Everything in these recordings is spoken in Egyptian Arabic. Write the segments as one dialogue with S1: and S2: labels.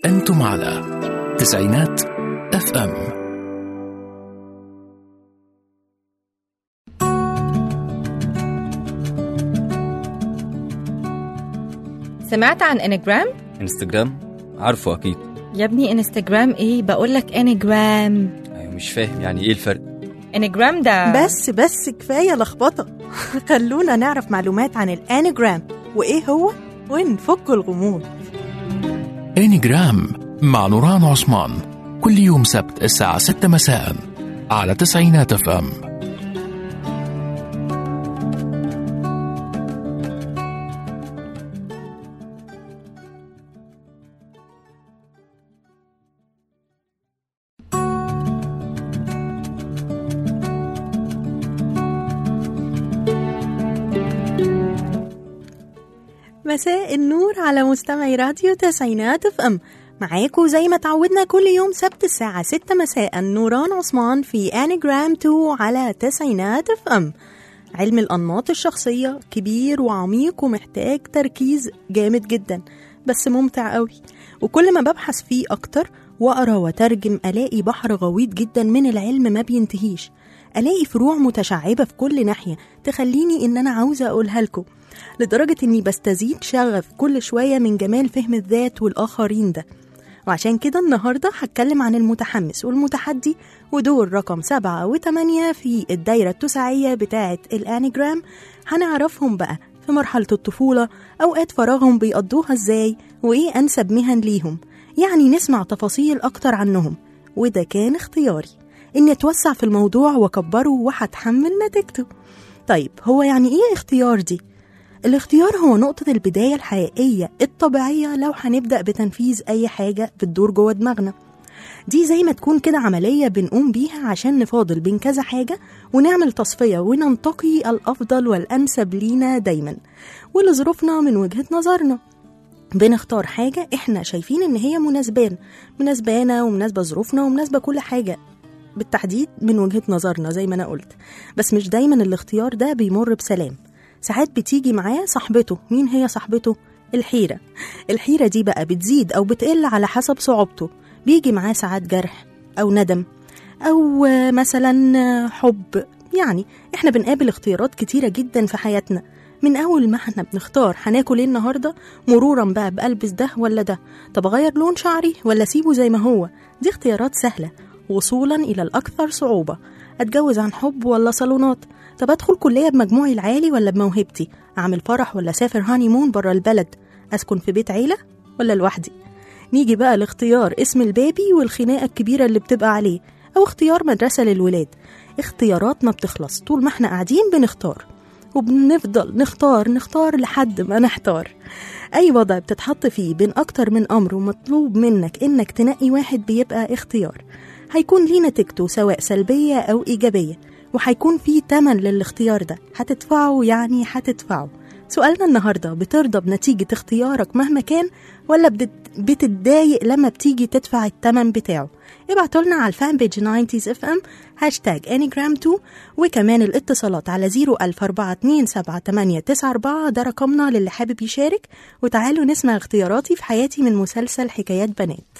S1: أنتم على تسعينات اف ام
S2: سمعت عن انجرام؟
S3: انستجرام عارفه اكيد
S2: يا ابني انستجرام ايه بقولك انجرام
S3: أيوة مش فاهم يعني ايه الفرق
S2: انجرام ده
S4: بس بس كفايه لخبطه خلونا نعرف معلومات عن الانيجرام وايه هو ونفك الغموض
S1: انيجرام مع نوران عثمان كل يوم سبت الساعة 6 مساء على تسعينات اف ام
S4: مساء النور على مستمعي راديو تسعينات اف ام معاكم زي ما تعودنا كل يوم سبت الساعة 6 مساء نوران عثمان في انيجرام 2 على تسعينات اف ام علم الأنماط الشخصية كبير وعميق ومحتاج تركيز جامد جدا بس ممتع قوي وكل ما ببحث فيه أكتر وأقرأ وأترجم ألاقي بحر غويط جدا من العلم ما بينتهيش ألاقي فروع متشعبة في كل ناحية تخليني إن أنا عاوزة أقولها لكم لدرجة إني بستزيد شغف كل شوية من جمال فهم الذات والآخرين ده وعشان كده النهاردة هتكلم عن المتحمس والمتحدي ودور رقم سبعة وتمانية في الدايرة التساعية بتاعة الانيجرام هنعرفهم بقى في مرحلة الطفولة أوقات فراغهم بيقضوها ازاي وإيه أنسب مهن ليهم يعني نسمع تفاصيل أكتر عنهم وده كان اختياري إني أتوسع في الموضوع وأكبره وهتحمل نتيجته طيب هو يعني إيه اختيار دي؟ الاختيار هو نقطة البداية الحقيقية الطبيعية لو هنبدأ بتنفيذ أي حاجة بتدور جوه دماغنا دي زي ما تكون كده عملية بنقوم بيها عشان نفاضل بين كذا حاجة ونعمل تصفية وننتقي الأفضل والأنسب لينا دايما ولظروفنا من وجهة نظرنا بنختار حاجة احنا شايفين ان هي مناسبان مناسبانا ومناسبة ظروفنا ومناسبة كل حاجة بالتحديد من وجهة نظرنا زي ما أنا قلت بس مش دايما الاختيار ده بيمر بسلام ساعات بتيجي معاه صاحبته مين هي صاحبته الحيرة الحيرة دي بقى بتزيد أو بتقل على حسب صعوبته بيجي معاه ساعات جرح أو ندم أو آه، مثلا آه، حب يعني احنا بنقابل اختيارات كتيرة جدا في حياتنا من أول ما احنا بنختار هناكل ايه النهاردة مرورا بقى بألبس ده ولا ده طب أغير لون شعري ولا أسيبه زي ما هو دي اختيارات سهلة وصولا إلى الأكثر صعوبة أتجوز عن حب ولا صالونات طب أدخل كلية بمجموعي العالي ولا بموهبتي أعمل فرح ولا أسافر هاني مون برا البلد أسكن في بيت عيلة ولا لوحدي نيجي بقى لاختيار اسم البابي والخناقة الكبيرة اللي بتبقى عليه أو اختيار مدرسة للولاد اختيارات ما بتخلص طول ما احنا قاعدين بنختار وبنفضل نختار نختار لحد ما نحتار أي وضع بتتحط فيه بين أكتر من أمر ومطلوب منك إنك تنقي واحد بيبقى اختيار هيكون ليه نتيجته سواء سلبية أو إيجابية وهيكون فيه تمن للاختيار ده هتدفعه يعني هتدفعه سؤالنا النهاردة بترضى بنتيجة اختيارك مهما كان ولا بتت- بتتضايق لما بتيجي تدفع التمن بتاعه ابعتوا لنا على الفان بيج 90 اف ام هاشتاج انيجرام 2 وكمان الاتصالات على 004278894 ده رقمنا للي حابب يشارك وتعالوا نسمع اختياراتي في حياتي من مسلسل حكايات بنات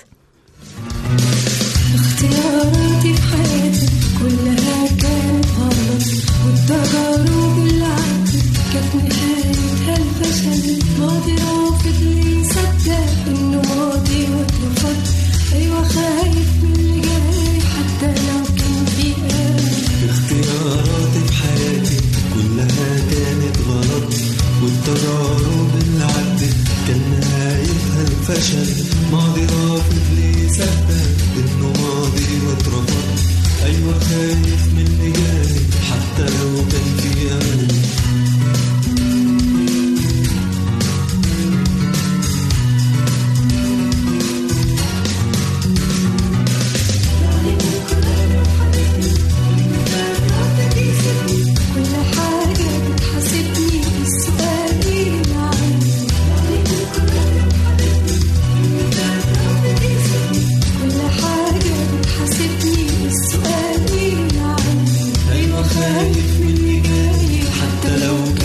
S5: اختياراتي في حياتي كلها كانت غلط والتجارب اللي عدت كانت نهايتها الفشل ماضي رافض لي صدق انه ماضي واترفض ايوه خايف من اللي جاي حتى لو كان في امل
S6: اختياراتي في حياتي كلها كانت غلط والتجارب اللي عدت كان نهايتها الفشل ماضي رافض لي صدق انه ماضي واترفض ايوه خايف من اللي جاي حتى لو كان في امل
S5: كل حاجة بتحاسبني السؤال اللي عندي كل حاجة بتحاسبني السؤال اللي عندي
S6: ايوه خايف من اللي جاي حتى لو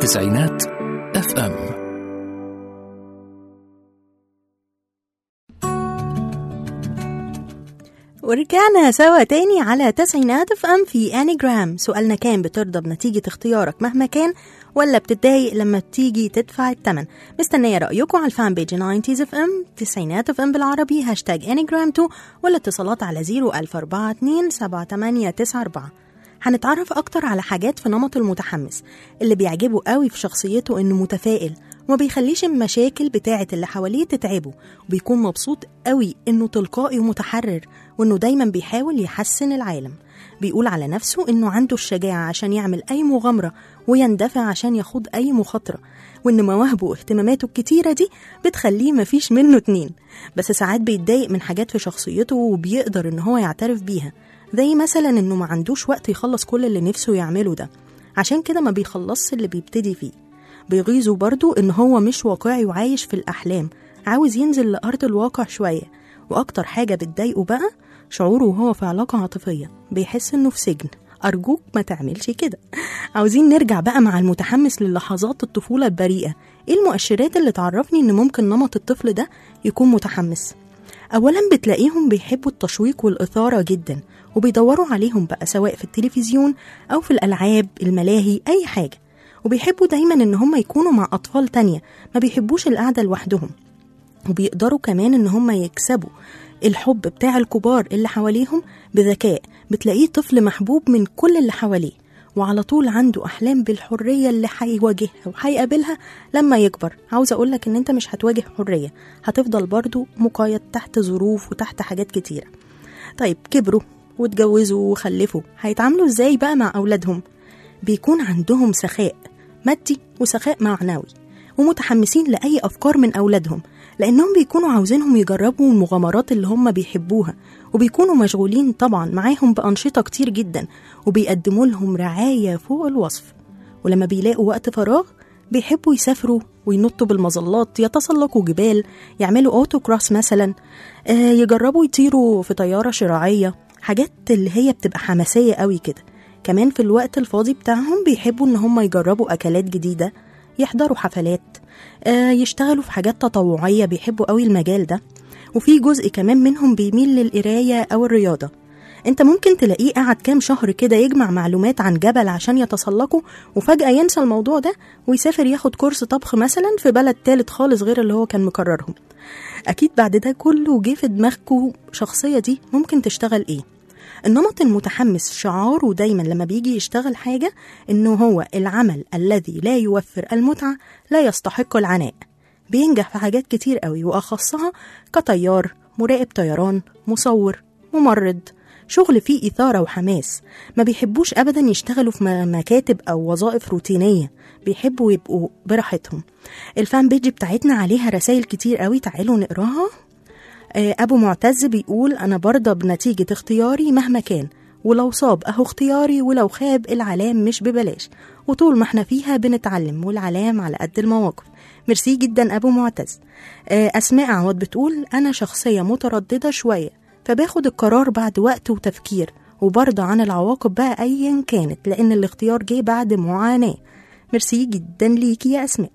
S1: تسعينات اف ام
S4: ورجعنا سوا تاني على تسعينات اف ام في انيجرام سؤالنا كان بترضى بنتيجة اختيارك مهما كان ولا بتتضايق لما بتيجي تدفع الثمن مستنية رأيكم على الفان بيج 90 اف ام تسعينات اف ام بالعربي هاشتاج انيجرام 2 ولا اتصالات على 01042 7894 هنتعرف أكتر على حاجات في نمط المتحمس اللي بيعجبه قوي في شخصيته إنه متفائل وما بيخليش المشاكل بتاعة اللي حواليه تتعبه وبيكون مبسوط قوي إنه تلقائي ومتحرر وإنه دايما بيحاول يحسن العالم بيقول على نفسه إنه عنده الشجاعة عشان يعمل أي مغامرة ويندفع عشان يخوض أي مخاطرة وإن مواهبه واهتماماته الكتيرة دي بتخليه مفيش منه اتنين بس ساعات بيتضايق من حاجات في شخصيته وبيقدر إن هو يعترف بيها زي مثلا إنه ما عندوش وقت يخلص كل اللي نفسه يعمله ده عشان كده ما بيخلصش اللي بيبتدي فيه بيغيظه برضو إن هو مش واقعي وعايش في الأحلام عاوز ينزل لأرض الواقع شوية وأكتر حاجة بتضايقه بقى شعوره وهو في علاقة عاطفية بيحس إنه في سجن أرجوك ما تعملش كده عاوزين نرجع بقى مع المتحمس للحظات الطفولة البريئة إيه المؤشرات اللي تعرفني إن ممكن نمط الطفل ده يكون متحمس أولا بتلاقيهم بيحبوا التشويق والإثارة جدا وبيدوروا عليهم بقى سواء في التلفزيون أو في الألعاب الملاهي أي حاجة وبيحبوا دايما إن هم يكونوا مع أطفال تانية ما بيحبوش القعدة لوحدهم وبيقدروا كمان إن هم يكسبوا الحب بتاع الكبار اللي حواليهم بذكاء بتلاقيه طفل محبوب من كل اللي حواليه وعلى طول عنده أحلام بالحرية اللي هيواجهها وهيقابلها لما يكبر عاوز أقولك إن أنت مش هتواجه حرية هتفضل برضو مقيد تحت ظروف وتحت حاجات كتيرة طيب كبروا واتجوزوا وخلفوا هيتعاملوا ازاي بقى مع أولادهم بيكون عندهم سخاء مادي وسخاء معنوي ومتحمسين لأي أفكار من أولادهم لأنهم بيكونوا عاوزينهم يجربوا المغامرات اللي هم بيحبوها وبيكونوا مشغولين طبعا معاهم بأنشطة كتير جدا وبيقدموا لهم رعاية فوق الوصف ولما بيلاقوا وقت فراغ بيحبوا يسافروا وينطوا بالمظلات يتسلقوا جبال يعملوا اوتو كروس مثلا آه يجربوا يطيروا في طيارة شراعية حاجات اللي هي بتبقى حماسية قوي كده كمان في الوقت الفاضي بتاعهم بيحبوا ان هم يجربوا اكلات جديدة يحضروا حفلات آه يشتغلوا في حاجات تطوعية بيحبوا قوي المجال ده وفي جزء كمان منهم بيميل للقراية أو الرياضة انت ممكن تلاقيه قعد كام شهر كده يجمع معلومات عن جبل عشان يتسلقه وفجأة ينسى الموضوع ده ويسافر ياخد كورس طبخ مثلا في بلد تالت خالص غير اللي هو كان مكررهم أكيد بعد ده كله جه في دماغكوا شخصية دي ممكن تشتغل ايه النمط المتحمس شعاره دايما لما بيجي يشتغل حاجة إنه هو العمل الذي لا يوفر المتعة لا يستحق العناء بينجح في حاجات كتير قوي وأخصها كطيار مراقب طيران مصور ممرض شغل فيه إثارة وحماس ما بيحبوش أبدا يشتغلوا في م- مكاتب أو وظائف روتينية بيحبوا يبقوا براحتهم الفان بيج بتاعتنا عليها رسائل كتير قوي تعالوا نقراها آه، أبو معتز بيقول أنا برضى بنتيجة اختياري مهما كان ولو صاب أهو اختياري ولو خاب العلام مش ببلاش وطول ما احنا فيها بنتعلم والعلام على قد المواقف ميرسي جدا أبو معتز آه، أسماء عوض بتقول أنا شخصية مترددة شوية فباخد القرار بعد وقت وتفكير وبرضى عن العواقب بقى أيا كانت لأن الاختيار جه بعد معاناة ميرسي جدا ليكي يا أسماء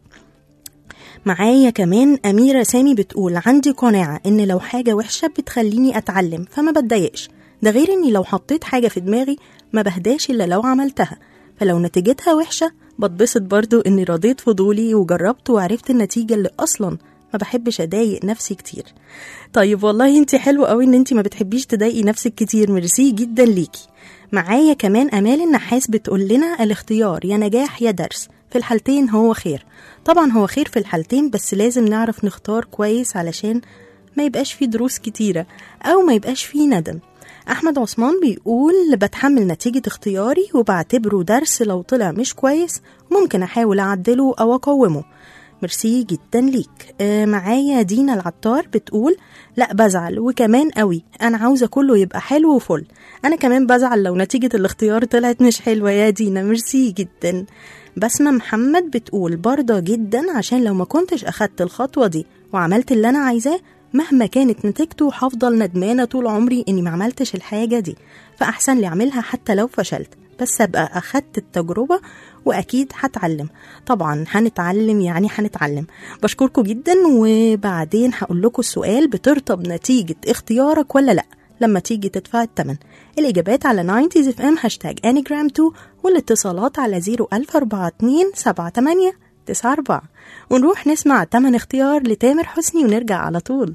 S4: معايا كمان أميرة سامي بتقول عندي قناعة إن لو حاجة وحشة بتخليني أتعلم فما بتضايقش ده غير إني لو حطيت حاجة في دماغي ما بهداش إلا لو عملتها فلو نتيجتها وحشة بتبسط برضو إني رضيت فضولي وجربت وعرفت النتيجة اللي أصلا ما بحبش أضايق نفسي كتير طيب والله انت حلوة قوي ان انت ما بتحبيش تضايقي نفسك كتير ميرسي جدا ليكي معايا كمان امال النحاس بتقول لنا الاختيار يا نجاح يا درس في الحالتين هو خير طبعا هو خير في الحالتين بس لازم نعرف نختار كويس علشان ما يبقاش فيه دروس كتيرة أو ما يبقاش فيه ندم أحمد عثمان بيقول بتحمل نتيجة اختياري وبعتبره درس لو طلع مش كويس ممكن أحاول أعدله أو أقومه ميرسي جدا ليك آه معايا دينا العطار بتقول لا بزعل وكمان قوي انا عاوزه كله يبقى حلو وفل انا كمان بزعل لو نتيجه الاختيار طلعت مش حلوه يا دينا ميرسي جدا بسمة محمد بتقول برضى جدا عشان لو ما كنتش اخدت الخطوه دي وعملت اللي انا عايزاه مهما كانت نتيجته هفضل ندمانه طول عمري اني ما عملتش الحاجه دي فاحسن لي اعملها حتى لو فشلت بس ابقى اخدت التجربه واكيد هتعلم طبعا هنتعلم يعني هنتعلم بشكركم جدا وبعدين هقول لكم السؤال بترتب نتيجه اختيارك ولا لا لما تيجي تدفع الثمن الإجابات على 90 اف ام هاشتاج انيجرام 2 والاتصالات على 01042 78 94 ونروح نسمع تمن اختيار لتامر حسني ونرجع على طول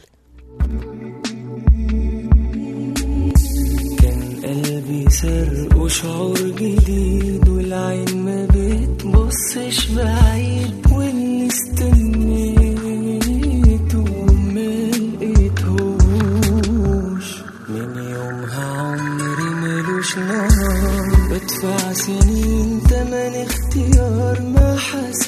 S6: كان قلبي سرق وشعور جديد والعين ما بتبصش بعيد واللي استنيته ما لقيتهوش من يومها عمري ملوش نهار بدفع سنين تمن اختيار ما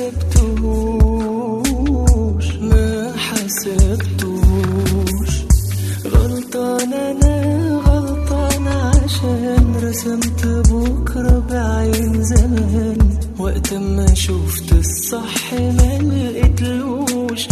S6: حسبتهوش ما حسبتهوش غلطان انا غلطان عشان رسمت بكرة بعين زمان وقت ما شفت الصح ما لقيتلوش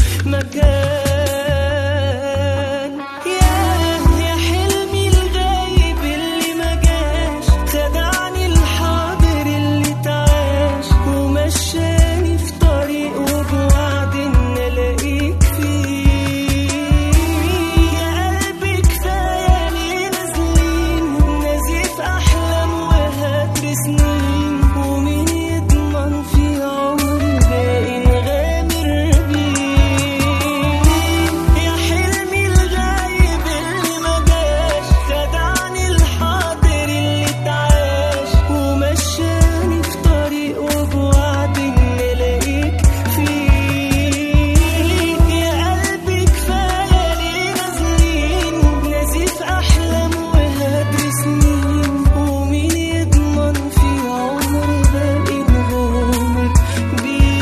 S6: مكان يا يا حلمي الغايب اللي ما جاش خدعني الحاضر اللي تعاش ومشاني في طريق وبوعد ان الاقيك فيه يا قلبي كفايه ليه نازلين نزيف احلام وهدر سنين ومين يضمن في عمري باقي نغامر بيه يا حلمي الغايب اللي ما جاش خدعني الحاضر اللي تعاش ومشاني في طريق وبوعد ان الاقيك فيه يا قلبي كفايه ليه نازلين نزيف احلام وهدر سنين ومين يضمن في عمر باقي نغامر بيه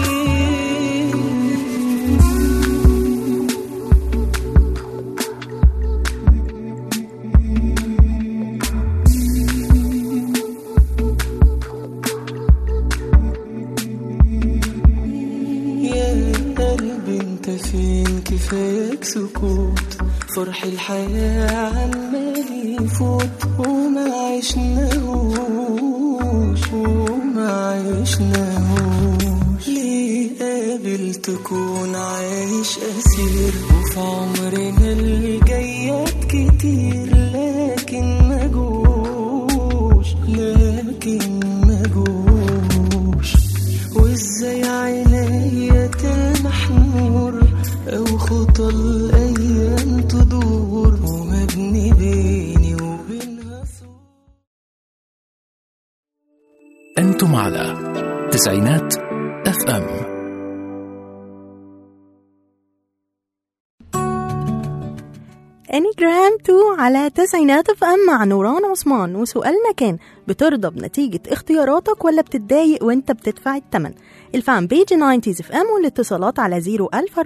S6: يا قلبي انت فين كفاياك سكوت فرح الحياة عمال يفوت وما عشناهوش وما عشناهوش ليه قابل تكون عايش أسير وفي عمرنا الجايات كتير لكن ما جوش لكن ما جوش وازاي عينيا تلمح نور او خطى الايام تدور ومبني بيني وبينها سور
S1: أنتم على تسعينات اف ام
S4: انيجرام 2 على تسعينات اف ام مع نوران عثمان وسؤالنا كان بترضى بنتيجة اختياراتك ولا بتتضايق وانت بتدفع الثمن الفان بيج 90 اف ام والاتصالات على 010427894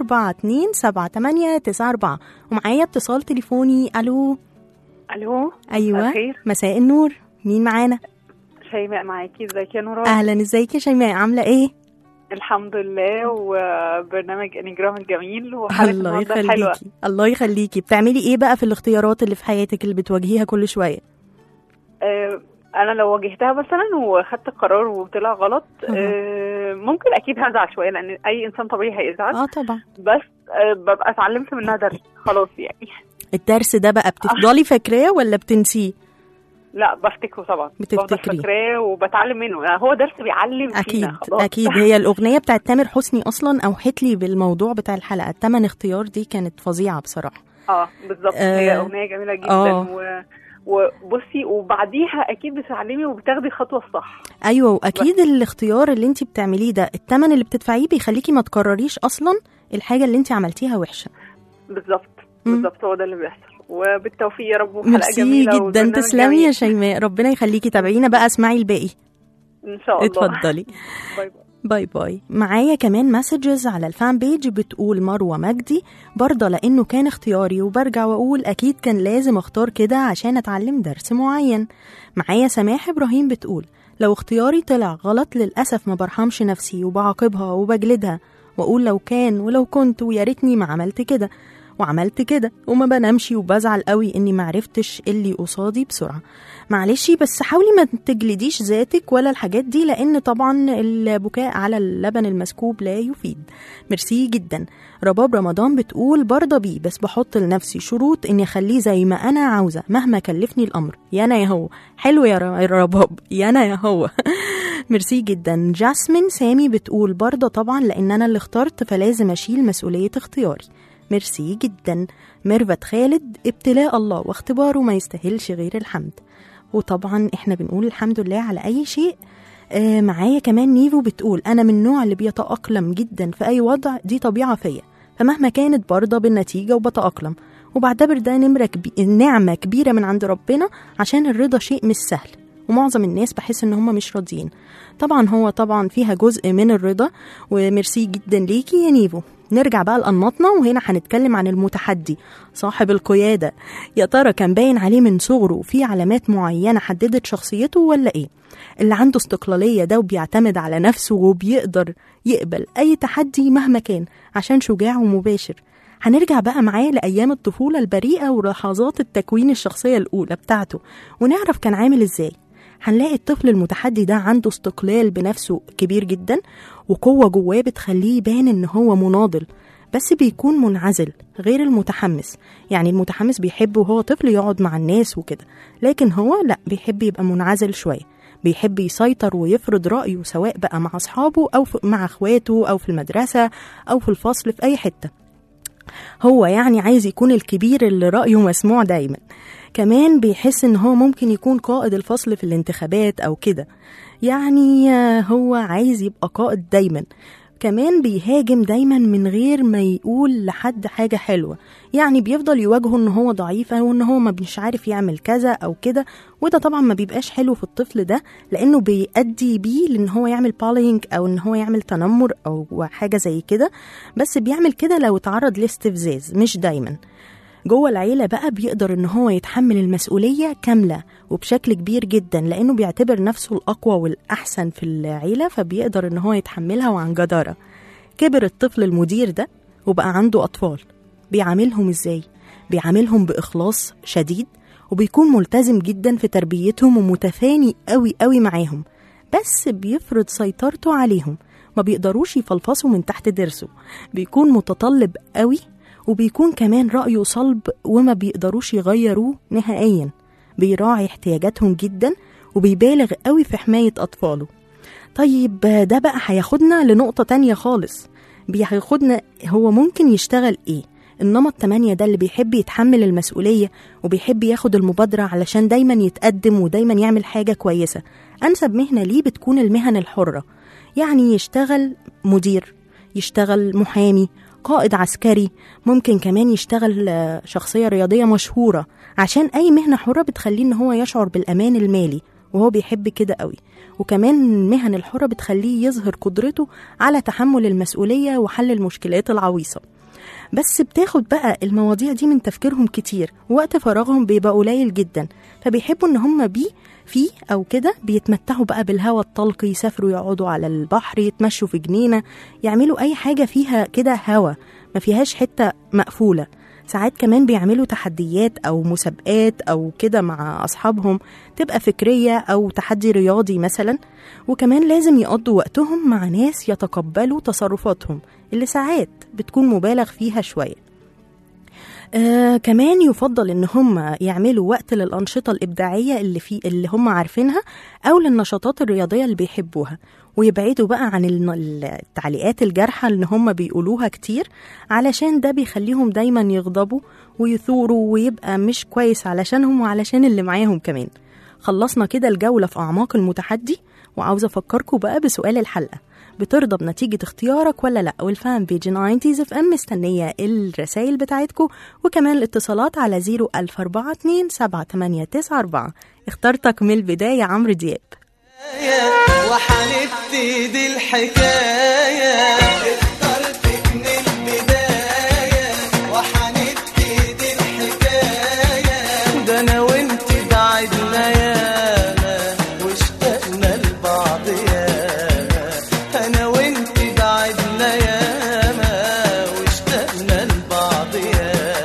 S4: ومعايا اتصال تليفوني الو
S7: الو
S4: ايوه
S7: مساء الخير
S4: مساء النور مين معانا
S7: شيماء معاكي ازيك يا نوران
S4: اهلا ازيك يا شيماء عامله ايه
S7: الحمد لله وبرنامج انيجرام الجميل وحلقه
S4: الله
S7: النهارده حلوه
S4: يخليكي الله يخليكي بتعملي ايه بقى في الاختيارات اللي في حياتك اللي بتواجهيها كل شويه
S7: آه، انا لو واجهتها مثلا وخدت قرار وطلع غلط
S4: أها.
S7: آه، ممكن اكيد هزعل شويه لان اي انسان طبيعي هيزعل
S4: اه طبعا
S7: بس آه، ببقى اتعلمت منها درس خلاص يعني
S4: الدرس ده بقى بتفضلي فاكراه ولا بتنسيه
S7: لا بفتكره طبعا بفضل
S4: بتفتكريه.
S7: فاكراه وبتعلم منه يعني هو درس بيعلم فينا
S4: اكيد
S7: خلاص
S4: اكيد هي الاغنيه بتاعت تامر حسني اصلا اوحت لي بالموضوع بتاع الحلقه التمن اختيار دي كانت فظيعه بصراحه
S7: اه بالظبط
S4: آه،
S7: هي اغنيه جميله جدا
S4: آه.
S7: و... وبصي وبعديها اكيد بتعلمي وبتاخدي الخطوه الصح
S4: ايوه واكيد الاختيار اللي انت بتعمليه ده التمن اللي بتدفعيه بيخليكي ما تكرريش اصلا الحاجه اللي انت عملتيها وحشه
S7: بالظبط
S4: مم.
S7: بالظبط هو ده اللي بيحصل وبالتوفيق يا رب وحلقه
S4: ميرسي
S7: جميله
S4: جدا
S7: وبرنامج
S4: تسلمي
S7: جميل.
S4: يا شيماء ربنا يخليكي تابعينا بقى اسمعي الباقي
S7: ان شاء الله
S4: اتفضلي
S7: باي باي
S4: باي باي معايا كمان مسجز على الفان بيج بتقول مروة مجدي برضه لأنه كان اختياري وبرجع وأقول أكيد كان لازم أختار كده عشان أتعلم درس معين معايا سماح إبراهيم بتقول لو اختياري طلع غلط للأسف ما برحمش نفسي وبعاقبها وبجلدها وأقول لو كان ولو كنت ويا ريتني ما عملت كده وعملت كده وما بنامش وبزعل قوي اني معرفتش اللي قصادي بسرعه معلش بس حاولي ما تجلديش ذاتك ولا الحاجات دي لان طبعا البكاء على اللبن المسكوب لا يفيد ميرسي جدا رباب رمضان بتقول برضى بيه بس بحط لنفسي شروط اني اخليه زي ما انا عاوزه مهما كلفني الامر يا انا يا هو حلو يا ر- يا رباب يا انا يا هو ميرسي جدا جاسمين سامي بتقول برضه طبعا لان انا اللي اخترت فلازم اشيل مسؤوليه اختياري ميرسي جدا ميرفت خالد ابتلاء الله واختباره ما يستاهلش غير الحمد وطبعا احنا بنقول الحمد لله على اي شيء آه معايا كمان نيفو بتقول انا من النوع اللي بيتاقلم جدا في اي وضع دي طبيعه فيا فمهما كانت برضه بالنتيجه وبتاقلم وبعتبر ده نمره كبي... نعمه كبيره من عند ربنا عشان الرضا شيء مش سهل ومعظم الناس بحس ان هم مش راضيين طبعا هو طبعا فيها جزء من الرضا وميرسي جدا ليكي يا نيفو نرجع بقى لأنماطنا وهنا هنتكلم عن المتحدي صاحب القيادة يا ترى كان باين عليه من صغره في علامات معينة حددت شخصيته ولا ايه اللي عنده استقلالية ده وبيعتمد على نفسه وبيقدر يقبل أي تحدي مهما كان عشان شجاع ومباشر هنرجع بقى معاه لأيام الطفولة البريئة ولحظات التكوين الشخصية الأولى بتاعته ونعرف كان عامل ازاي هنلاقي الطفل المتحدي ده عنده استقلال بنفسه كبير جدا وقوة جواه بتخليه يبان ان هو مناضل بس بيكون منعزل غير المتحمس يعني المتحمس بيحب وهو طفل يقعد مع الناس وكده لكن هو لا بيحب يبقى منعزل شوية بيحب يسيطر ويفرض رأيه سواء بقى مع أصحابه أو في- مع أخواته أو في المدرسة أو في الفصل في أي حتة هو يعني عايز يكون الكبير اللي رأيه مسموع دايما كمان بيحس ان هو ممكن يكون قائد الفصل في الانتخابات او كده يعني آه، هو عايز يبقى قائد دايما كمان بيهاجم دايما من غير ما يقول لحد حاجة حلوة يعني بيفضل يواجهه ان هو ضعيف او ان هو ما مش عارف يعمل كذا او كده وده طبعا ما بيبقاش حلو في الطفل ده لانه بيؤدي بيه لان هو يعمل بالينج او ان هو يعمل تنمر او حاجة زي كده بس بيعمل كده لو اتعرض لاستفزاز مش دايما جوه العيلة بقى بيقدر ان هو يتحمل المسؤولية كاملة وبشكل كبير جدا لانه بيعتبر نفسه الاقوى والاحسن في العيلة فبيقدر ان هو يتحملها وعن جدارة كبر الطفل المدير ده وبقى عنده اطفال بيعاملهم ازاي بيعاملهم باخلاص شديد وبيكون ملتزم جدا في تربيتهم ومتفاني قوي قوي معاهم بس بيفرض سيطرته عليهم ما بيقدروش يفلفصوا من تحت ضرسه بيكون متطلب قوي وبيكون كمان رأيه صلب وما بيقدروش يغيروه نهائيا بيراعي احتياجاتهم جدا وبيبالغ قوي في حماية أطفاله طيب ده بقى هياخدنا لنقطة تانية خالص بياخدنا هو ممكن يشتغل ايه النمط 8 ده اللي بيحب يتحمل المسؤولية وبيحب ياخد المبادرة علشان دايما يتقدم ودايما يعمل حاجة كويسة أنسب مهنة ليه بتكون المهن الحرة يعني يشتغل مدير يشتغل محامي قائد عسكري ممكن كمان يشتغل آه، شخصية رياضية مشهورة عشان أي مهنة حرة بتخليه إن هو يشعر بالأمان المالي وهو بيحب كده قوي وكمان المهن الحرة بتخليه يظهر قدرته على تحمل المسؤولية وحل المشكلات العويصة بس بتاخد بقى المواضيع دي من تفكيرهم كتير ووقت فراغهم بيبقى قليل جدا فبيحبوا ان هم بيه فيه او كده بيتمتعوا بقى بالهواء الطلق يسافروا يقعدوا على البحر يتمشوا في جنينه يعملوا اي حاجه فيها كده هوا ما فيهاش حته مقفوله ساعات كمان بيعملوا تحديات او مسابقات او كده مع اصحابهم تبقى فكريه او تحدي رياضي مثلا وكمان لازم يقضوا وقتهم مع ناس يتقبلوا تصرفاتهم اللي ساعات بتكون مبالغ فيها شويه آه كمان يفضل ان هم يعملوا وقت للانشطه الابداعيه اللي في اللي هم عارفينها او للنشاطات الرياضيه اللي بيحبوها ويبعدوا بقى عن الن- التعليقات الجارحه اللي هم بيقولوها كتير علشان ده بيخليهم دايما يغضبوا ويثوروا ويبقى مش كويس علشانهم وعلشان اللي معاهم كمان خلصنا كده الجوله في اعماق المتحدي وعاوزه افكركم بقى بسؤال الحلقه بترضى بنتيجة اختيارك ولا لا والفان بيج 90 اف ام مستنية الرسائل بتاعتكم وكمان الاتصالات على 01042 7894 اخترتك من البداية عمرو دياب
S6: وحنبتدي الحكاية اخترتك من البداية وحنبتدي الحكاية ده أنا وأنت بعدنا ياما واشتقنا لبعض ياما أنا وأنت بعدنا ياما واشتقنا لبعض ياما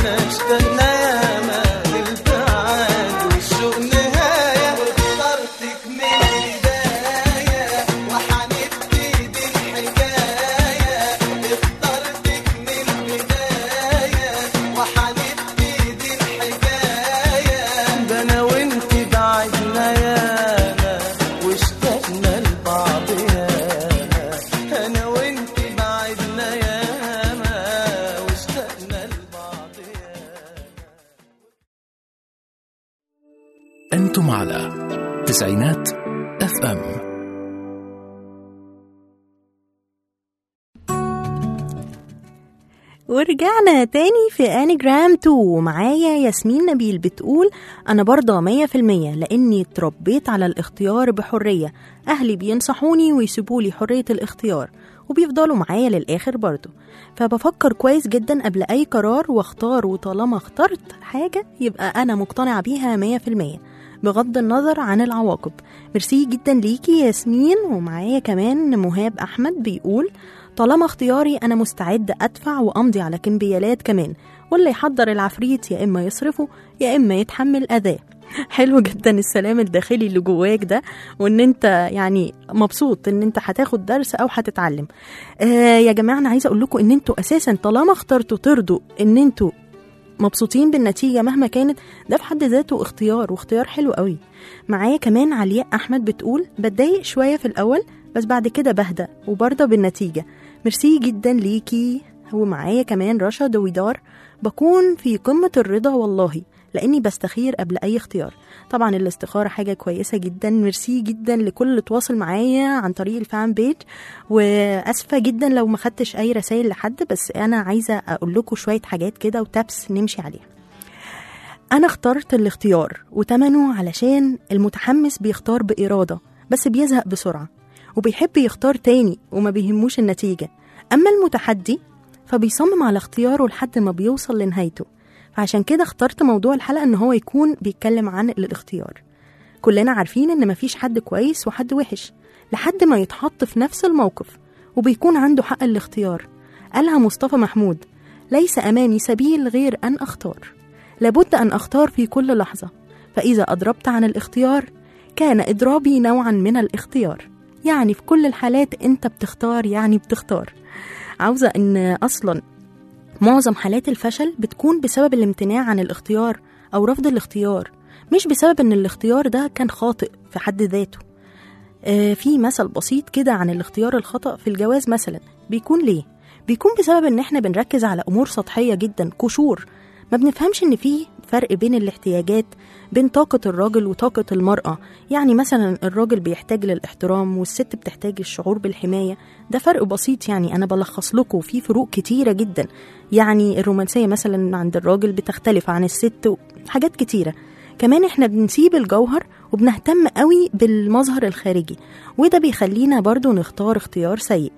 S6: احنا اشتقنا ياما للبعاد والشوق نهاية واخترتك من البداية وحنبتدي الحكاية اخترتك من البداية وحنبتدي الحكاية ده انا وانت بعدنا ياما واشتقنا لبعض ياما انا وانت بعدنا ياما واشتقنا لبعض ياما
S1: أنتم على تسعينات اف ام
S4: ورجعنا تاني في انيجرام 2 ومعايا ياسمين نبيل بتقول انا برضه مية في المية لاني اتربيت على الاختيار بحرية اهلي بينصحوني ويسيبولي حرية الاختيار وبيفضلوا معايا للاخر برضه فبفكر كويس جدا قبل اي قرار واختار وطالما اخترت حاجة يبقى انا مقتنعة بيها مية في المية بغض النظر عن العواقب ميرسي جدا ليكي ياسمين ومعايا كمان مهاب احمد بيقول طالما اختياري انا مستعد ادفع وامضي على كمبيالات كمان واللي يحضر العفريت يا اما يصرفه يا اما يتحمل اذاه حلو جدا السلام الداخلي اللي جواك ده وان انت يعني مبسوط ان انت هتاخد درس او هتتعلم آه يا جماعه انا عايزه اقول لكم ان انتوا اساسا طالما اخترتوا ترضوا ان انتوا مبسوطين بالنتيجة مهما كانت ده في حد ذاته اختيار واختيار حلو قوي معايا كمان علياء أحمد بتقول بتضايق شوية في الأول بس بعد كده بهدى وبرضى بالنتيجة ميرسي جدا ليكي ومعايا كمان رشا دويدار بكون في قمة الرضا والله لاني بستخير قبل اي اختيار طبعا الاستخاره حاجه كويسه جدا ميرسي جدا لكل اللي تواصل معايا عن طريق الفان بيج واسفه جدا لو ما خدتش اي رسائل لحد بس انا عايزه اقول لكم شويه حاجات كده وتابس نمشي عليها انا اخترت الاختيار وتمنه علشان المتحمس بيختار باراده بس بيزهق بسرعه وبيحب يختار تاني وما بيهموش النتيجه اما المتحدي فبيصمم على اختياره لحد ما بيوصل لنهايته فعشان كده اخترت موضوع الحلقة ان هو يكون بيتكلم عن الاختيار كلنا عارفين ان مفيش حد كويس وحد وحش لحد ما يتحط في نفس الموقف وبيكون عنده حق الاختيار قالها مصطفى محمود ليس امامي سبيل غير ان اختار لابد ان اختار في كل لحظة فاذا اضربت عن الاختيار كان اضرابي نوعا من الاختيار يعني في كل الحالات انت بتختار يعني بتختار عاوزة ان اصلا معظم حالات الفشل بتكون بسبب الامتناع عن الاختيار أو رفض الاختيار مش بسبب إن الاختيار ده كان خاطئ في حد ذاته آه في مثل بسيط كده عن الاختيار الخطأ في الجواز مثلا بيكون ليه؟ بيكون بسبب إن إحنا بنركز على أمور سطحية جدا قشور ما بنفهمش إن في فرق بين الاحتياجات بين طاقة الراجل وطاقة المرأة يعني مثلا الراجل بيحتاج للاحترام والست بتحتاج الشعور بالحماية ده فرق بسيط يعني أنا بلخص لكم في فروق كتيرة جدا يعني الرومانسية مثلا عند الراجل بتختلف عن الست حاجات كتيرة كمان احنا بنسيب الجوهر وبنهتم قوي بالمظهر الخارجي وده بيخلينا برضو نختار اختيار سيء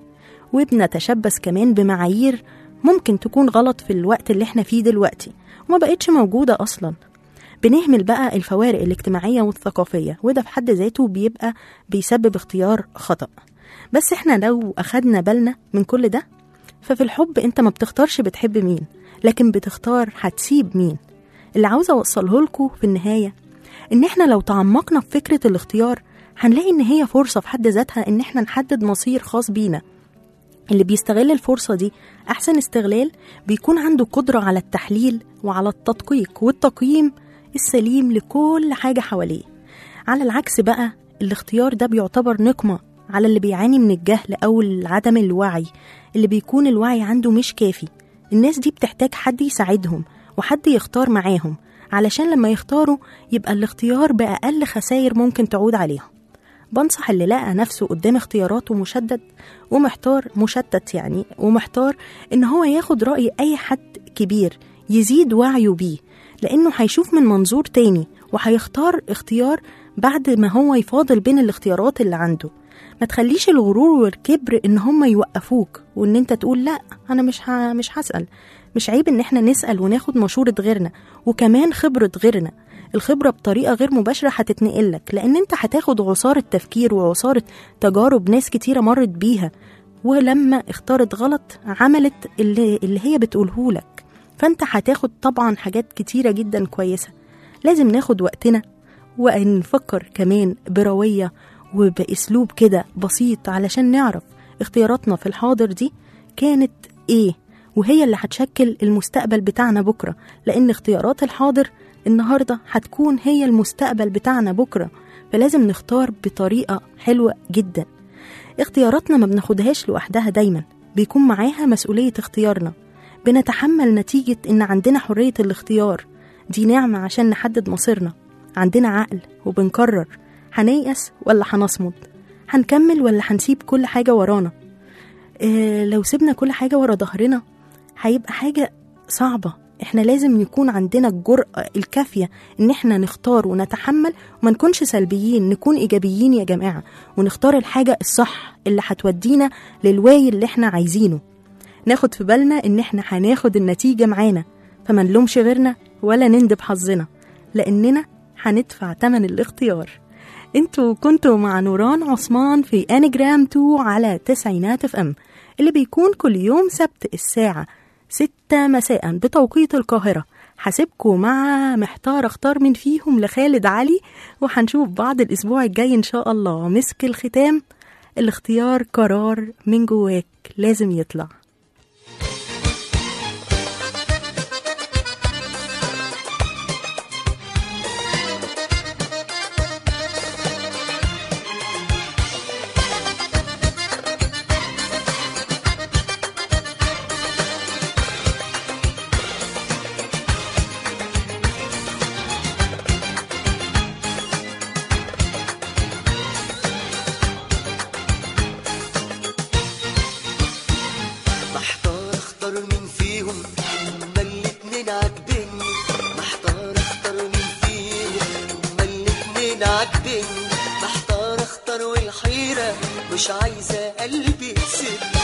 S4: وبنتشبث كمان بمعايير ممكن تكون غلط في الوقت اللي احنا فيه دلوقتي وما بقتش موجودة أصلا بنهمل بقى الفوارق الاجتماعية والثقافية وده في حد ذاته بيبقى بيسبب اختيار خطأ بس احنا لو أخدنا بالنا من كل ده ففي الحب انت ما بتختارش بتحب مين لكن بتختار هتسيب مين اللي عاوزة أوصله لكم في النهاية إن إحنا لو تعمقنا في فكرة الاختيار هنلاقي إن هي فرصة في حد ذاتها إن إحنا نحدد مصير خاص بينا اللي بيستغل الفرصة دي أحسن استغلال بيكون عنده قدرة على التحليل وعلى التدقيق والتقييم السليم لكل حاجة حواليه على العكس بقى الاختيار ده بيعتبر نقمة على اللي بيعاني من الجهل أو عدم الوعي اللي بيكون الوعي عنده مش كافي الناس دي بتحتاج حد يساعدهم وحد يختار معاهم علشان لما يختاروا يبقى الاختيار بأقل خسائر ممكن تعود عليهم بنصح اللي لقى نفسه قدام اختياراته مشدد ومحتار مشتت يعني ومحتار ان هو ياخد رأي اي حد كبير يزيد وعيه بيه لانه هيشوف من منظور تاني وهيختار اختيار بعد ما هو يفاضل بين الاختيارات اللي عنده ما تخليش الغرور والكبر ان هم يوقفوك وان انت تقول لا انا مش ها مش هسأل مش عيب ان احنا نسأل وناخد مشورة غيرنا وكمان خبرة غيرنا الخبرة بطريقة غير مباشرة هتتنقلك لأن أنت هتاخد عصارة تفكير وعصارة تجارب ناس كتيرة مرت بيها ولما اختارت غلط عملت اللي, اللي هي بتقوله لك فانت هتاخد طبعا حاجات كتيرة جدا كويسة لازم ناخد وقتنا ونفكر كمان بروية وبأسلوب كده بسيط علشان نعرف اختياراتنا في الحاضر دي كانت ايه وهي اللي هتشكل المستقبل بتاعنا بكرة لأن اختيارات الحاضر النهاردة هتكون هي المستقبل بتاعنا بكرة فلازم نختار بطريقة حلوة جدا اختياراتنا ما بناخدهاش لوحدها دايما بيكون معاها مسؤولية اختيارنا بنتحمل نتيجة إن عندنا حرية الاختيار دي نعمة عشان نحدد مصيرنا عندنا عقل وبنقرر هنيأس ولا هنصمد هنكمل ولا هنسيب كل حاجة ورانا إيه لو سيبنا كل حاجة ورا ظهرنا هيبقى حاجة صعبة احنا لازم يكون عندنا الجرأة الكافية ان احنا نختار ونتحمل وما نكونش سلبيين نكون ايجابيين يا جماعة ونختار الحاجة الصح اللي هتودينا للواي اللي احنا عايزينه ناخد في بالنا ان احنا هناخد النتيجة معانا فما نلومش غيرنا ولا نندب حظنا لاننا هندفع تمن الاختيار انتوا كنتوا مع نوران عثمان في انجرام 2 على تسعينات اف ام اللي بيكون كل يوم سبت الساعة ستة مساء بتوقيت القاهرة هسيبكم مع محتار اختار من فيهم لخالد علي وهنشوف بعض الاسبوع الجاي ان شاء الله مسك الختام الاختيار قرار من جواك لازم يطلع
S8: محتار اختار مين فيهم هما الاتنين عاجبني محتار اختار مين فيهم هما الاتنين عاجبني محتار اختار والحيرة مش عايزة قلبي يسيبني